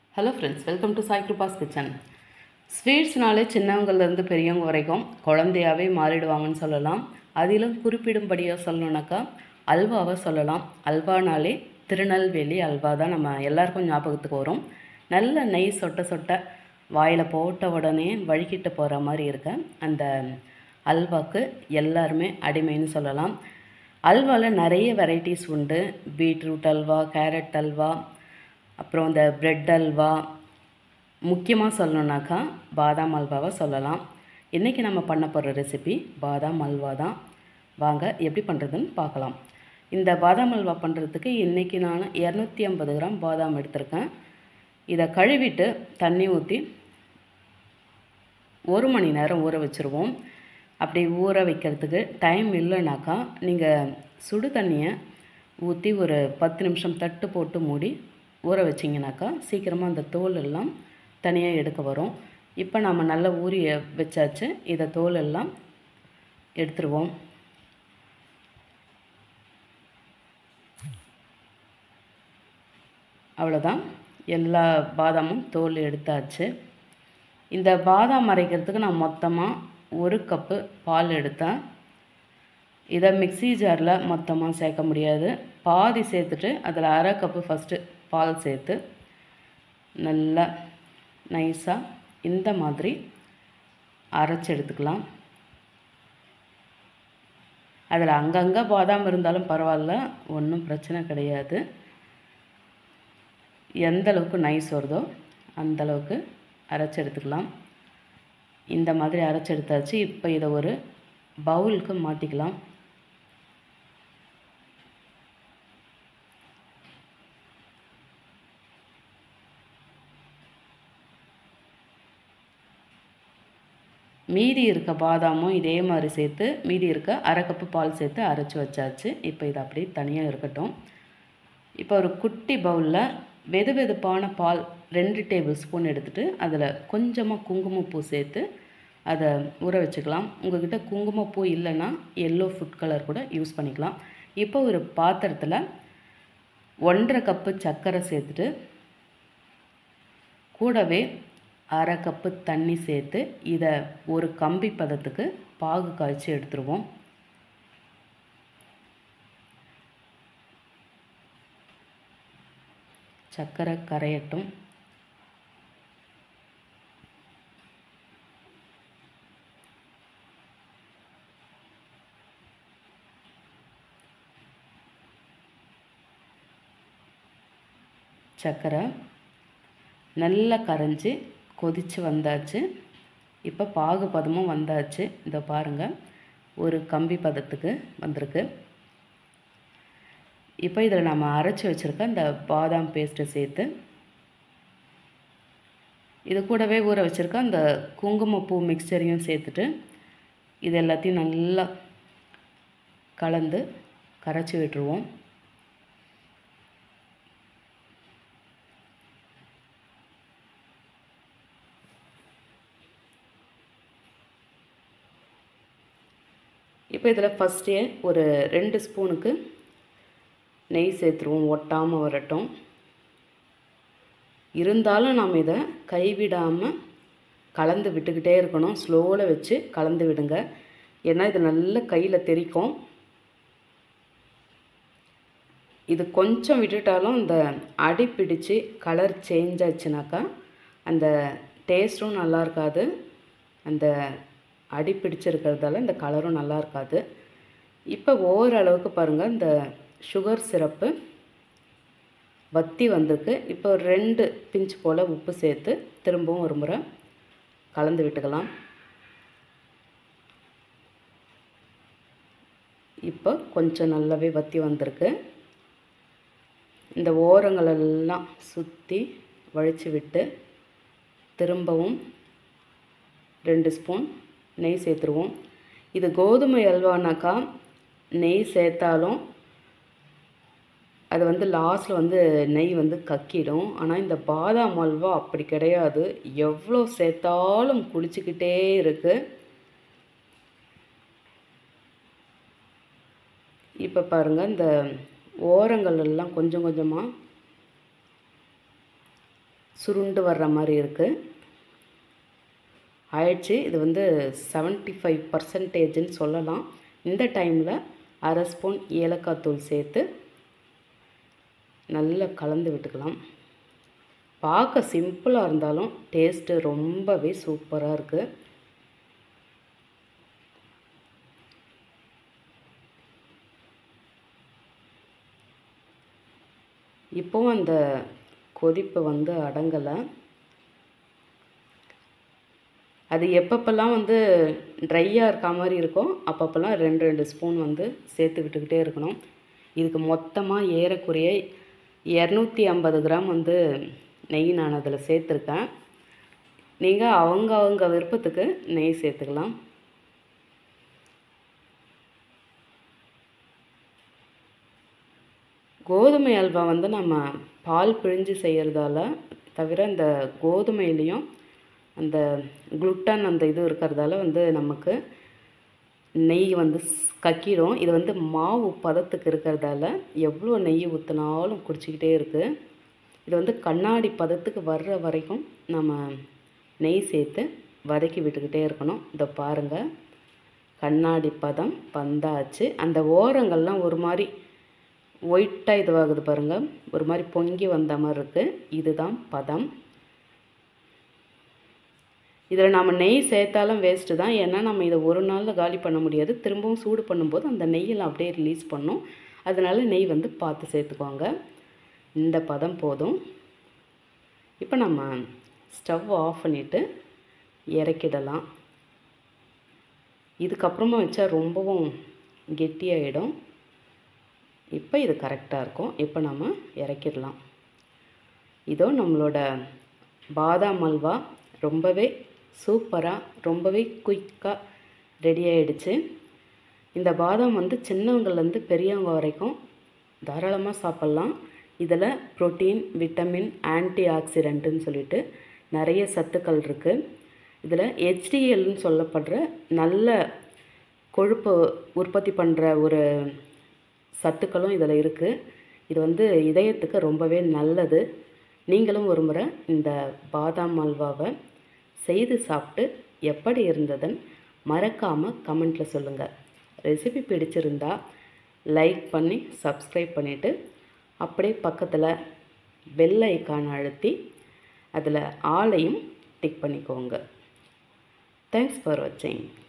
hello friends welcome to Sai Kripa's kitchen ஸ்வீட்ஸ்னாலே சின்னவங்கள்லேருந்து பெரியவங்க வரைக்கும் குழந்தையாவே மாறிடுவாங்கன்னு சொல்லலாம் அதிலும் குறிப்பிடும்படியாக சொல்லணுன்னாக்கா அல்வாவை சொல்லலாம் அல்வானாலே திருநெல்வேலி அல்வா தான் நம்ம எல்லாருக்கும் ஞாபகத்துக்கு வரும் நல்ல நெய் சொட்ட சொட்ட வாயில் போட்ட உடனே வழுக்கிட்டு போகிற மாதிரி இருக்க அந்த அல்வாக்கு எல்லாருமே அடிமைன்னு சொல்லலாம் அல்வாவில் நிறைய வெரைட்டிஸ் உண்டு பீட்ரூட் அல்வா கேரட் அல்வா அப்புறம் இந்த பிரெட் அல்வா முக்கியமாக சொல்லணுன்னாக்கா பாதாம் அல்வாவை சொல்லலாம் இன்றைக்கி நம்ம பண்ண போகிற ரெசிபி பாதாம் அல்வா தான் வாங்க எப்படி பண்ணுறதுன்னு பார்க்கலாம் இந்த பாதாம் அல்வா பண்ணுறதுக்கு இன்றைக்கி நான் இரநூத்தி ஐம்பது கிராம் பாதாம் எடுத்திருக்கேன் இதை கழுவிட்டு தண்ணி ஊற்றி ஒரு மணி நேரம் ஊற வச்சுருவோம் அப்படி ஊற வைக்கிறதுக்கு டைம் இல்லைனாக்கா நீங்கள் சுடு தண்ணியை ஊற்றி ஒரு பத்து நிமிஷம் தட்டு போட்டு மூடி ஊற வச்சிங்கனாக்கா சீக்கிரமாக அந்த தோல் எல்லாம் தனியாக எடுக்க வரும் இப்போ நம்ம நல்லா ஊறி வச்சாச்சு இதை தோல் எல்லாம் எடுத்துருவோம் அவ்வளோதான் எல்லா பாதாமும் தோல் எடுத்தாச்சு இந்த பாதாம் அரைக்கிறதுக்கு நான் மொத்தமாக ஒரு கப்பு பால் எடுத்தேன் இதை மிக்ஸி ஜாரில் மொத்தமாக சேர்க்க முடியாது பாதி சேர்த்துட்டு அதில் அரை கப்பு ஃபஸ்ட்டு பால் சேர்த்து நல்லா நைஸாக இந்த மாதிரி அரைச்சி எடுத்துக்கலாம் அதில் அங்கங்கே பாதாம் இருந்தாலும் பரவாயில்ல ஒன்றும் பிரச்சனை கிடையாது எந்த அளவுக்கு நைஸ் வருதோ அந்தளவுக்கு அரைச்சி எடுத்துக்கலாம் இந்த மாதிரி அரைச்சி எடுத்தாச்சு இப்போ இதை ஒரு பவுலுக்கு மாற்றிக்கலாம் மீதி இருக்க பாதாமும் இதே மாதிரி சேர்த்து மீதி இருக்க அரை கப்பு பால் சேர்த்து அரைச்சி வச்சாச்சு இப்போ இது அப்படியே தனியாக இருக்கட்டும் இப்போ ஒரு குட்டி பவுலில் வெது வெதுப்பான பால் ரெண்டு டேபிள் ஸ்பூன் எடுத்துகிட்டு அதில் கொஞ்சமாக குங்குமப்பூ சேர்த்து அதை ஊற வச்சுக்கலாம் உங்கள்கிட்ட குங்குமப்பூ இல்லைன்னா எல்லோ ஃபுட் கலர் கூட யூஸ் பண்ணிக்கலாம் இப்போ ஒரு பாத்திரத்தில் ஒன்றரை கப்பு சர்க்கரை சேர்த்துட்டு கூடவே அரை கப்பு தண்ணி சேர்த்து இதை ஒரு கம்பி பதத்துக்கு பாகு காய்ச்சி எடுத்துருவோம் சர்க்கரை கரையட்டும் சர்க்கரை நல்லா கரைஞ்சி கொதித்து வந்தாச்சு இப்போ பாகு பதமும் வந்தாச்சு இதை பாருங்கள் ஒரு கம்பி பதத்துக்கு வந்திருக்கு இப்போ இதில் நம்ம அரைச்சி வச்சுருக்க இந்த பாதாம் பேஸ்ட்டை சேர்த்து இது கூடவே ஊற வச்சுருக்க அந்த குங்குமப்பூ மிக்சரையும் சேர்த்துட்டு இது எல்லாத்தையும் நல்லா கலந்து கரைச்சி விட்டுருவோம் இப்போ இதில் ஃபஸ்ட்டே ஒரு ரெண்டு ஸ்பூனுக்கு நெய் சேர்த்துருவோம் ஒட்டாமல் வரட்டும் இருந்தாலும் நாம் இதை கைவிடாமல் கலந்து விட்டுக்கிட்டே இருக்கணும் ஸ்லோவில் வச்சு கலந்து விடுங்க ஏன்னா இது நல்ல கையில் தெரிக்கும் இது கொஞ்சம் விட்டுட்டாலும் இந்த அடி பிடிச்சு கலர் சேஞ்ச் ஆச்சுனாக்கா அந்த டேஸ்ட்டும் நல்லா இருக்காது அந்த அடி பிடிச்சிருக்கிறதால இந்த கலரும் நல்லா இருக்காது இப்போ ஓரளவுக்கு பாருங்கள் இந்த சுகர் சிரப்பு வத்தி வந்திருக்கு இப்போ ரெண்டு பிஞ்ச் போல் உப்பு சேர்த்து திரும்பவும் ஒரு முறை கலந்து விட்டுக்கலாம் இப்போ கொஞ்சம் நல்லாவே வத்தி வந்திருக்கு இந்த ஓரங்களெல்லாம் சுற்றி வழித்து விட்டு திரும்பவும் ரெண்டு ஸ்பூன் நெய் சேர்த்துருவோம் இது கோதுமை அல்வானாக்கா நெய் சேர்த்தாலும் அது வந்து லாஸ்ட்டில் வந்து நெய் வந்து கக்கிடும் ஆனால் இந்த பாதாம் அல்வா அப்படி கிடையாது எவ்வளோ சேர்த்தாலும் குடிச்சிக்கிட்டே இருக்குது இப்போ பாருங்கள் இந்த ஓரங்கள் எல்லாம் கொஞ்சம் கொஞ்சமாக சுருண்டு வர்ற மாதிரி இருக்குது ஆயிடுச்சு இது வந்து செவன்ட்டி ஃபைவ் பர்சன்டேஜ்னு சொல்லலாம் இந்த டைமில் அரை ஸ்பூன் ஏலக்காய் தூள் சேர்த்து நல்லா கலந்து விட்டுக்கலாம் பார்க்க சிம்பிளாக இருந்தாலும் டேஸ்ட்டு ரொம்பவே சூப்பராக இருக்குது இப்போவும் அந்த கொதிப்பு வந்து அடங்கலை அது எப்பப்பெல்லாம் வந்து ட்ரையாக இருக்க மாதிரி இருக்கோ அப்பப்பெல்லாம் ரெண்டு ரெண்டு ஸ்பூன் வந்து சேர்த்து விட்டுக்கிட்டே இருக்கணும் இதுக்கு மொத்தமாக ஏறக்குறைய இரநூத்தி ஐம்பது கிராம் வந்து நெய் நான் அதில் சேர்த்துருக்கேன் நீங்கள் அவங்க அவங்க விருப்பத்துக்கு நெய் சேர்த்துக்கலாம் கோதுமை அல்வா வந்து நம்ம பால் பிழிஞ்சு செய்கிறதால தவிர இந்த கோதுமையிலையும் அந்த குளுட்டன் அந்த இது இருக்கிறதால வந்து நமக்கு நெய் வந்து கக்கிடும் இது வந்து மாவு பதத்துக்கு இருக்கிறதால எவ்வளோ நெய் ஊற்றினாலும் குடிச்சிக்கிட்டே இருக்குது இது வந்து கண்ணாடி பதத்துக்கு வர்ற வரைக்கும் நம்ம நெய் சேர்த்து வதக்கி விட்டுக்கிட்டே இருக்கணும் இதை பாருங்கள் கண்ணாடி பதம் வந்தாச்சு அந்த ஓரங்கள்லாம் ஒரு மாதிரி ஒயிட்டாக இதுவாகுது பாருங்கள் ஒரு மாதிரி பொங்கி வந்த மாதிரி இருக்குது இதுதான் பதம் இதில் நம்ம நெய் சேர்த்தாலும் வேஸ்ட்டு தான் ஏன்னா நம்ம இதை ஒரு நாளில் காலி பண்ண முடியாது திரும்பவும் சூடு பண்ணும்போது அந்த நெய்யெல்லாம் அப்படியே ரிலீஸ் பண்ணும் அதனால் நெய் வந்து பார்த்து சேர்த்துக்கோங்க இந்த பதம் போதும் இப்போ நம்ம ஸ்டவ் ஆஃப் பண்ணிவிட்டு இறக்கிடலாம் இதுக்கப்புறமா வச்சா ரொம்பவும் கெட்டியாயிடும் இப்போ இது கரெக்டாக இருக்கும் இப்போ நம்ம இறக்கிடலாம் இதோ நம்மளோட பாதாம் அல்வா ரொம்பவே சூப்பராக ரொம்பவே குயிக்காக ரெடி ஆகிடுச்சு இந்த பாதாம் வந்து சின்னவங்கள்லேருந்து பெரியவங்க வரைக்கும் தாராளமாக சாப்பிட்லாம் இதில் ப்ரோட்டீன் விட்டமின் ஆன்டி ஆக்சிடென்ட்டுன்னு சொல்லிட்டு நிறைய சத்துக்கள் இருக்குது இதில் ஹெச்டிஎல்னு சொல்லப்படுற நல்ல கொழுப்பு உற்பத்தி பண்ணுற ஒரு சத்துக்களும் இதில் இருக்குது இது வந்து இதயத்துக்கு ரொம்பவே நல்லது நீங்களும் ஒரு முறை இந்த பாதாம் அல்வாவை செய்து சாப்பிட்டு எப்படி இருந்ததுன்னு மறக்காமல் கமெண்ட்டில் சொல்லுங்கள் ரெசிபி பிடிச்சிருந்தா லைக் பண்ணி சப்ஸ்கிரைப் பண்ணிவிட்டு அப்படியே பக்கத்தில் பெல் ஐக்கான் அழுத்தி அதில் ஆளையும் டிக் பண்ணிக்கோங்க தேங்க்ஸ் ஃபார் வாட்சிங்